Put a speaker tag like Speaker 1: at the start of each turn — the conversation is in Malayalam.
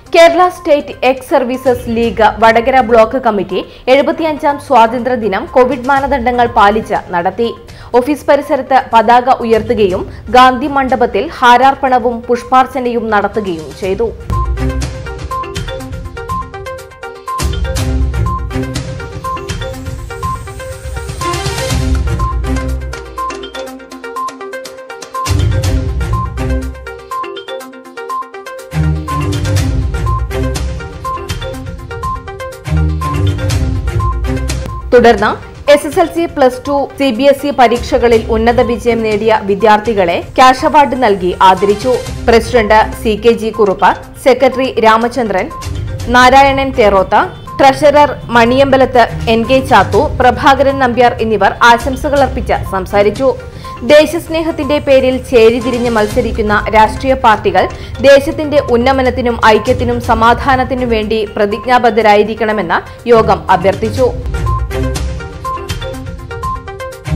Speaker 1: Kerala state ex services league Vadakara block committee എഴുപത്തിയഞ്ചാം സ്വാതന്ത്ര്യദിനം കോവിഡ് മാനദണ്ഡങ്ങൾ പാലിച്ച് നടത്തി ഓഫീസ് പരിസരത്ത് പതാക ഉയർത്തുകയും ഗാന്ധി മണ്ഡപത്തിൽ ഹാരാർപ്പണവും പുഷ്പാർച്ചനയും നടത്തുകയും ചെയ്തു തുടർന്ന് S S L C plus two C B S E പരീക്ഷകളിൽ ഉന്നത വിജയം നേടിയ വിദ്യാർത്ഥികളെ ക്യാഷ് അവാർഡ് നൽകി ആദരിച്ചു president C K G Kurup secretary Ramachandran Narayanan തേറോത്ത treasurer Maniyambalath N K Chathu Prabhakaran Nambiar എന്നിവർ ആശംസകൾ അർപ്പിച്ച് സംസാരിച്ചു ദേശസ്നേഹത്തിന്റെ പേരിൽ ചേരിതിരിഞ്ഞ് മത്സരിക്കുന്ന രാഷ്ട്രീയ പാർട്ടികൾ ദേശത്തിന്റെ ഉന്നമനത്തിനും ഐക്യത്തിനും സമാധാനത്തിനും വേണ്ടി പ്രതിജ്ഞാബദ്ധരായിരിക്കണമെന്ന് യോഗം അഭ്യർത്ഥിച്ചു